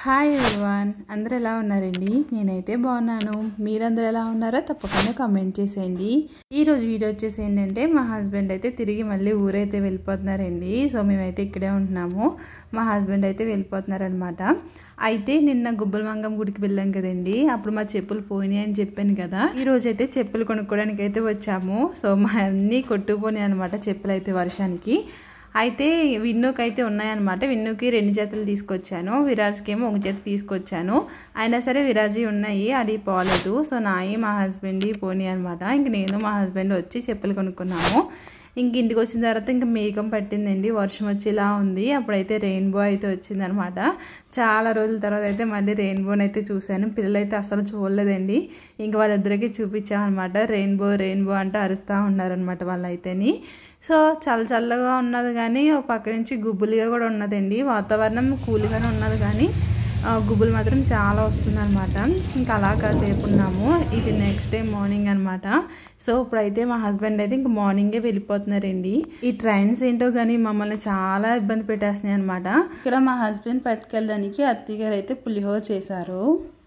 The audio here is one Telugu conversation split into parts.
హాయ్ ఎవ్రీవన్ అందరూ ఎలా ఉన్నారండి నేనైతే బాగున్నాను మీరందరూ ఎలా ఉన్నారో తప్పకుండా కామెంట్ చేసేయండి ఈరోజు వీడియో వచ్చేసి ఏంటంటే మా హస్బెండ్ అయితే తిరిగి మళ్ళీ ఊరైతే వెళ్ళిపోతున్నారండి సో మేమైతే ఇక్కడే ఉంటున్నాము మా హస్బెండ్ అయితే వెళ్ళిపోతున్నారనమాట అయితే నిన్న గుబ్బల మంగం గుడికి వెళ్ళాం కదండి అప్పుడు మా చెప్పులు పోయినాయి అని చెప్పాను కదా ఈ రోజు అయితే చెప్పులు కొనుక్కోవడానికి అయితే వచ్చాము సో మా అన్నీ కొట్టుకుపోయినాయి అనమాట చెప్పులు అయితే వర్షానికి అయితే విన్నుకి అయితే ఉన్నాయన్నమాట విన్నుకి రెండు జతలు తీసుకొచ్చాను విరాజ్కి ఏమో ఒక జత తీసుకొచ్చాను అయినా సరే విరాజీ ఉన్నాయి అది పోలేదు సో నాయి మా హస్బెండ్ పోనీ అనమాట ఇంక నేను మా హస్బెండ్ వచ్చి చెప్పులు కొనుక్కున్నాము ఇంక ఇంటికి వచ్చిన తర్వాత ఇంకా మేకం పట్టిందండి వర్షం వచ్చేలా ఉంది అప్పుడైతే రెయిన్బో అయితే వచ్చిందనమాట చాలా రోజుల తర్వాత అయితే మళ్ళీ రెయిన్బోని అయితే చూశాను పిల్లలైతే అసలు చూడలేదండి ఇంక వాళ్ళిద్దరికి చూపించామన్నమాట రెయిన్బో రెయిన్బో అంటే అరుస్తూ ఉన్నారనమాట వాళ్ళైతేని సో చల్ల చల్లగా ఉన్నది కానీ ఒక పక్క నుంచి గుబ్బులుగా కూడా ఉన్నదండి వాతావరణం కూల్గానే ఉన్నది కానీ గుబ్బులు మాత్రం చాలా వస్తుందన్నమాట ఇంకా అలా కాసేపు ఉన్నాము ఇది నెక్స్ట్ డే మార్నింగ్ అనమాట సో ఇప్పుడైతే మా హస్బెండ్ అయితే ఇంక మార్నింగే వెళ్ళిపోతున్నారండి ఈ ట్రైన్స్ ఏంటో కానీ మమ్మల్ని చాలా ఇబ్బంది పెట్టేస్తున్నాయి అనమాట ఇక్కడ మా హస్బెండ్ పట్టుకెళ్ళడానికి అత్తయ్య గారు అయితే పులిహోర చేశారు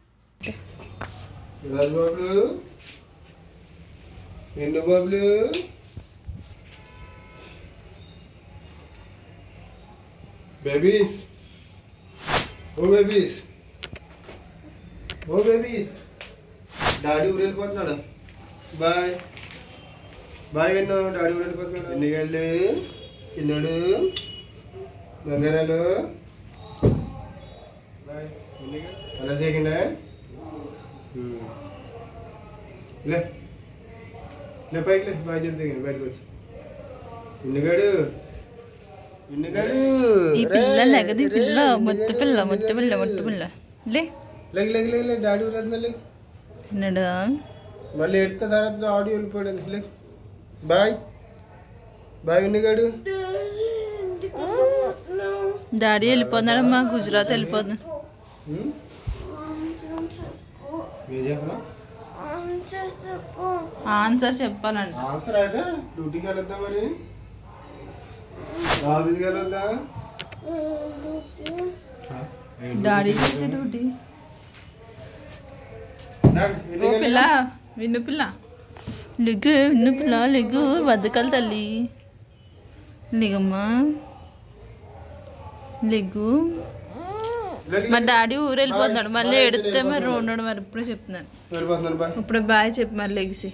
రాజుబాబులు ఎన్ను బాబులు బేబీస్ ఓ బేబీస్ ఓ బేబీస్ డాడీ ఊరు వెళ్ళిపోతున్నాడు బాయ్ బాయ్ విన్ను డాడీ ఊరు వెళ్ళిపోతున్నాడు ఎన్ని గళ్ళు చిన్నడు గంగారాలు బాయ్ ఎన్ని అలా చేయకుండా లే లే పైకి లే బాగా చెప్తే బయటకు వచ్చి ఇన్నుగాడు ఇన్నుగాడు ఈ పిల్ల లెగది పిల్ల ముత్తు పిల్ల ముత్తు పిల్ల ముత్తు పిల్ల లే లెగ్ లెగ్ లెగ్ లెగ్ డాడీ వెళ్ళిన లెగ్ ఎన్నడా మళ్ళీ ఎడితే తర్వాత ఆడియో వెళ్ళిపోయాడు లెగ్ బాయ్ బాయ్ ఇన్నుగాడు డాడీ వెళ్ళిపోతున్నాడమ్మా గుజరాత్ వెళ్ళిపోతున్నా ఏం చెప్పనా ఆన్సర్ చెప్పాలండి ఆన్సర్ అయితే డ్యూటీకి వెళ్ళొద్దా మరి ఆఫీస్కి వెళ్ళొద్దా డాడీ చేసే డ్యూటీ ఓ పిల్ల విన్ను పిల్ల లిగ్గు విన్ను పిల్ల లిగ్గు వద్దకలు తల్లి లిగమ్మా లిగ్గు మా డాడీ ఊరు వెళ్ళిపోతున్నాడు మళ్ళీ ఎడితే మరి ఉన్నాడు మరి ఇప్పుడే చెప్తున్నాను వెళ్ళిపోతున్నాను బాయ్ ఇప్పుడు బాయ్ చెప్పి మరి లెగిసి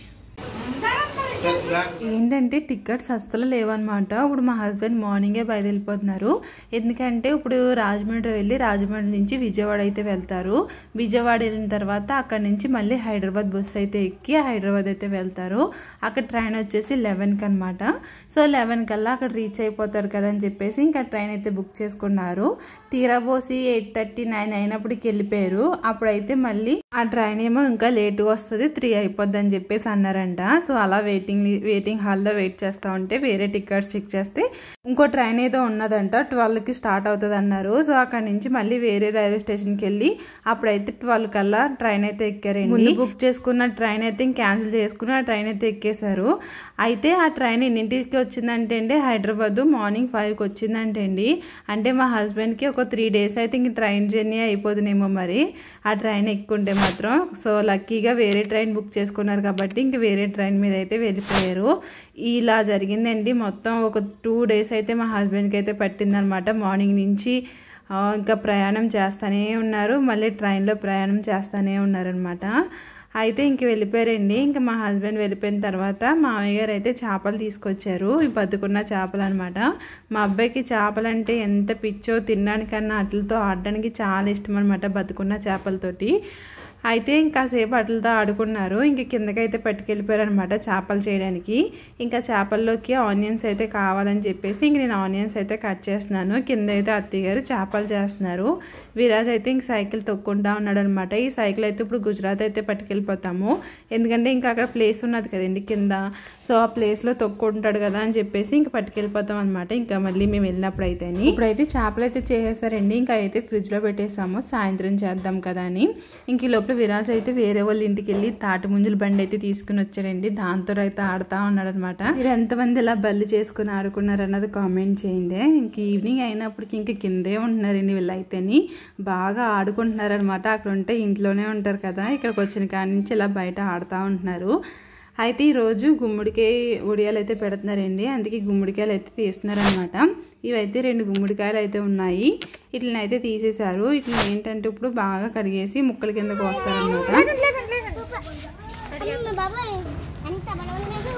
ఏంటంటే టికెట్స్ అస్సలు లేవన్నమాట ఇప్పుడు మా హస్బెండ్ మార్నింగే బయలుదేరిపోతున్నారు ఎందుకంటే ఇప్పుడు రాజమండ్రి వెళ్ళి రాజమండ్రి నుంచి విజయవాడ అయితే వెళ్తారు విజయవాడ వెళ్ళిన తర్వాత అక్కడ నుంచి మళ్ళీ హైదరాబాద్ బస్సు అయితే ఎక్కి హైదరాబాద్ అయితే వెళ్తారు అక్కడ ట్రైన్ వచ్చేసి లెవెన్కి అనమాట సో లెవెన్ కల్లా అక్కడ రీచ్ అయిపోతారు కదా అని చెప్పేసి ఇంకా ట్రైన్ అయితే బుక్ చేసుకున్నారు తీరాబోసి ఎయిట్ థర్టీ నైన్ అయినప్పటికి వెళ్ళిపోయారు అప్పుడైతే మళ్ళీ ఆ ట్రైన్ ఏమో ఇంకా లేట్గా వస్తుంది త్రీ అయిపోద్ది అని చెప్పేసి అన్నారంట సో అలా వెయిటింగ్ వెయిటింగ్ హాల్లో వెయిట్ చేస్తూ ఉంటే వేరే టికెట్స్ చెక్ చేస్తే ఇంకో ట్రైన్ ఏదో ఉన్నదంట ట్వెల్వ్కి స్టార్ట్ అవుతుంది అన్నారు సో అక్కడ నుంచి మళ్ళీ వేరే రైల్వే స్టేషన్కి వెళ్ళి అప్పుడైతే ట్వెల్వ్ కల్లా ట్రైన్ అయితే ఎక్కారండి ముందు బుక్ చేసుకున్న ట్రైన్ అయితే క్యాన్సిల్ చేసుకుని ఆ ట్రైన్ అయితే ఎక్కేశారు అయితే ఆ ట్రైన్ ఎన్నింటికి వచ్చిందంటే అండి హైదరాబాద్ మార్నింగ్ ఫైవ్కి వచ్చిందంటే అండి అంటే మా హస్బెండ్కి ఒక త్రీ డేస్ అయితే ఇంక ట్రైన్ జర్నీ అయిపోతుందేమో మరి ఆ ట్రైన్ ఎక్కుంటే మాత్రం సో లక్కీగా వేరే ట్రైన్ బుక్ చేసుకున్నారు కాబట్టి ఇంక వేరే ట్రైన్ మీద అయితే వెళ్ళిపోయారు ఇలా జరిగిందండి మొత్తం ఒక టూ డేస్ అయితే మా హస్బెండ్కి అయితే పట్టిందనమాట మార్నింగ్ నుంచి ఇంకా ప్రయాణం చేస్తూనే ఉన్నారు మళ్ళీ ట్రైన్లో ప్రయాణం చేస్తూనే ఉన్నారనమాట అయితే ఇంక వెళ్ళిపోయారండి ఇంకా మా హస్బెండ్ వెళ్ళిపోయిన తర్వాత మామయ్య గారు అయితే చేపలు తీసుకొచ్చారు ఈ బతుకున్న చేపలు అనమాట మా అబ్బాయికి చేపలు అంటే ఎంత పిచ్చో తినడానికన్నా అట్లతో ఆడడానికి చాలా ఇష్టం అనమాట బతుకున్న చేపలతోటి అయితే ఇంకాసేపు అట్లతో ఆడుకున్నారు ఇంక కిందకైతే పట్టుకెళ్ళిపోయారు అనమాట చేపలు చేయడానికి ఇంకా చేపల్లోకి ఆనియన్స్ అయితే కావాలని చెప్పేసి ఇంక నేను ఆనియన్స్ అయితే కట్ చేస్తున్నాను కింద అయితే అత్తయ్య గారు చేపలు చేస్తున్నారు విరాజ్ అయితే ఇంక సైకిల్ తొక్కుంటా ఉన్నాడు అనమాట ఈ సైకిల్ అయితే ఇప్పుడు గుజరాత్ అయితే పట్టుకెళ్ళిపోతాము ఎందుకంటే ఇంకా అక్కడ ప్లేస్ ఉన్నది కదండి కింద సో ఆ ప్లేస్లో తొక్కుంటాడు కదా అని చెప్పేసి ఇంకా పట్టుకెళ్ళిపోతాం అనమాట ఇంకా మళ్ళీ మేము వెళ్ళినప్పుడు అయితే ఇప్పుడైతే చేపలు అయితే చేసేసారండి ఇంకా అయితే ఫ్రిడ్జ్లో పెట్టేసాము సాయంత్రం చేద్దాం కదా అని ఇంక ఈ లోపల లోపల విరాజ్ అయితే వేరే వాళ్ళ ఇంటికి వెళ్ళి తాటి ముంజుల బండి అయితే తీసుకుని వచ్చాడండి దాంతో అయితే ఆడుతూ ఉన్నాడు అనమాట మీరు ఎంతమంది ఇలా బల్లి చేసుకుని ఆడుకున్నారు అన్నది కామెంట్ చేయండి ఇంక ఈవినింగ్ అయినప్పటికి ఇంక కిందే ఉంటున్నారండి వీళ్ళైతేని బాగా ఆడుకుంటున్నారు అనమాట అక్కడ ఉంటే ఇంట్లోనే ఉంటారు కదా ఇక్కడికి వచ్చిన కాడి నుంచి ఇలా బయట ఆడుతూ ఉంటున్నారు అయితే ఈరోజు గుమ్మడికాయ ఉడియాలు అయితే పెడుతున్నారండి అందుకే గుమ్మడికాయలు అయితే తీస్తున్నారనమాట ఇవైతే రెండు గుమ్మడికాయలు అయితే ఉన్నాయి ఇట్లని అయితే తీసేశారు ఇట్లా ఏంటంటే ఇప్పుడు బాగా కడిగేసి ముక్కల కిందకు వస్తారనమాట బాబాయ్ ఎంత బలవంతుడు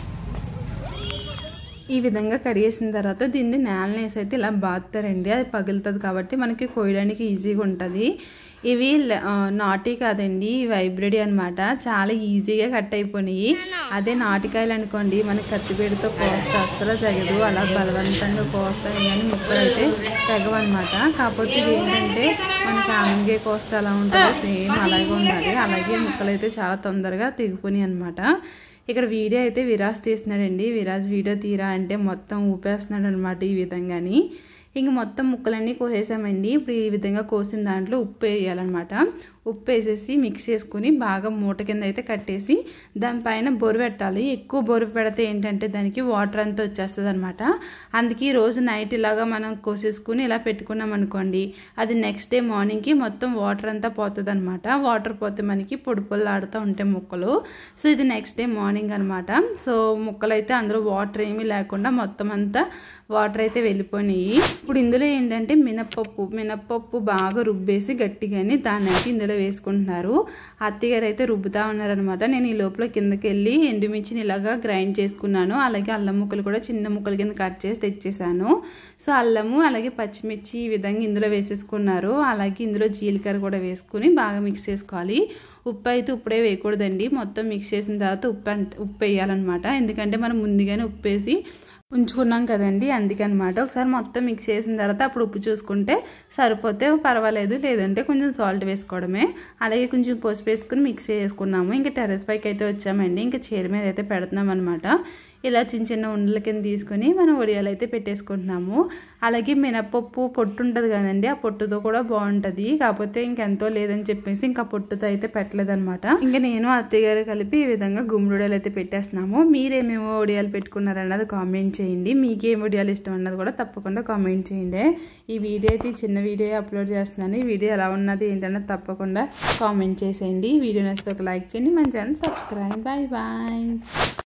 ఈ విధంగా కడిగేసిన తర్వాత దీన్ని నేలని వేసి అయితే ఇలా బాదుతారండి అది పగులుతుంది కాబట్టి మనకి కోయడానికి ఈజీగా ఉంటుంది ఇవి ల- ఆ, నాటి కాదండి ఇవి హైబ్రిడ్ అనమాట చాలా ఈజీగా కట్ అయిపోయినాయి అదే నాటికాయలు అనుకోండి మనకి కత్తిపీడతో కోస్తే అస్సలు తెగదు అలా బలవంతంగా కోస్తాయి కానీ ముక్కలు అయితే తెగవన్నమాట కాకపోతే ఇది ఏంటంటే మనకి ఆనంగే కోస్తే అలా ఉంటుంది సేమ్ అలాగే ఉండాలి అలాగే ముక్కలు అయితే చాలా తొందరగా తెగిపోయినాయి అనమాట ఇక్కడ వీడియో అయితే విరాజ్ తీస్తున్నాడండి విరాజ్ వీడియో తీరా అంటే మొత్తం ఊపేస్తున్నాడు అనమాట ఈ విధంగాని ఇంక మొత్తం ముక్కలన్నీ కోసేసామండి ఇప్పుడు ఈ విధంగా కోసిన దాంట్లో ఉప్పు వేయాలన్నమాట ఉప్పు వేసేసి మిక్స్ చేసుకుని బాగా మూట కింద అయితే కట్టేసి దానిపైన బొరు పెట్టాలి ఎక్కువ బొరు పెడితే ఏంటంటే దానికి వాటర్ అంతా వచ్చేస్తుంది అనమాట అందుకే ఈ రోజు నైట్ ఇలాగా మనం కోసేసుకుని ఇలా పెట్టుకున్నాం అనుకోండి అది నెక్స్ట్ డే మార్నింగ్కి మొత్తం వాటర్ అంతా పోతుంది అనమాట వాటర్ పోతే మనకి పొడి పొల్లు ఆడుతూ ఉంటాయి ముక్కలు సో ఇది నెక్స్ట్ డే మార్నింగ్ అనమాట సో ముక్కలు అయితే అందులో వాటర్ ఏమీ లేకుండా మొత్తం అంతా వాటర్ అయితే వెళ్ళిపోయినాయి ఇప్పుడు ఇందులో ఏంటంటే మినప్పప్పు మినప్పప్పు బాగా రుబ్బేసి గట్టిగాని దాన్ని అయితే ఇందులో వేసుకుంటున్నారు అత్తగారు అయితే రుబ్బుతా ఉన్నారనమాట నేను ఈ లోపల కిందకి వెళ్ళి ఎండుమిర్చిని ఇలాగా గ్రైండ్ చేసుకున్నాను అలాగే అల్లం ముక్కలు కూడా చిన్న ముక్కల కింద కట్ చేసి తెచ్చేసాను సో అల్లము అలాగే పచ్చిమిర్చి ఈ విధంగా ఇందులో వేసేసుకున్నారు అలాగే ఇందులో జీలకర్ర కూడా వేసుకుని బాగా మిక్స్ చేసుకోవాలి ఉప్పు అయితే ఇప్పుడే వేయకూడదండి మొత్తం మిక్స్ చేసిన తర్వాత ఉప్పు అంటే ఉప్పు వేయాలన్నమాట ఎందుకంటే మనం ముందుగానే ఉప్పు వేసి ఉంచుకున్నాం కదండి అందుకనమాట ఒకసారి మొత్తం మిక్స్ చేసిన తర్వాత అప్పుడు ఉప్పు చూసుకుంటే సరిపోతే పర్వాలేదు లేదంటే కొంచెం సాల్ట్ వేసుకోవడమే అలాగే కొంచెం పసుపు వేసుకుని మిక్స్ చేసుకున్నాము ఇంకా టెర్రస్ పైకి అయితే వచ్చామండి ఇంకా చీర మీద అయితే పెడుతున్నాం అనమాట ఇలా చిన్న చిన్న ఉండల కింద తీసుకొని మనం వడియాలు అయితే పెట్టేసుకుంటున్నాము అలాగే మినపప్పు పొట్టు ఉంటుంది కదండి ఆ పొట్టుతో కూడా బాగుంటుంది కాకపోతే ఇంకెంతో లేదని చెప్పేసి ఇంకా పొట్టుతో అయితే పెట్టలేదన్నమాట ఇంకా నేను అత్తయ్య గారు కలిపి ఈ విధంగా గుమ్మడియాలు అయితే పెట్టేస్తున్నాము మీరేమేమో వడియాలు పెట్టుకున్నారన్నది కామెంట్ చేయండి మీకేం వడియాలు ఇష్టం అన్నది కూడా తప్పకుండా కామెంట్ చేయండి ఈ వీడియో అయితే ఈ చిన్న వీడియో అప్లోడ్ చేస్తున్నాను ఈ వీడియో ఎలా ఉన్నది ఏంటన్నది తప్పకుండా కామెంట్ చేసేయండి ఈ వీడియో నచ్చితే ఒక లైక్ చేయండి మన ఛానల్ సబ్స్క్రైబ్ బాయ్ బాయ్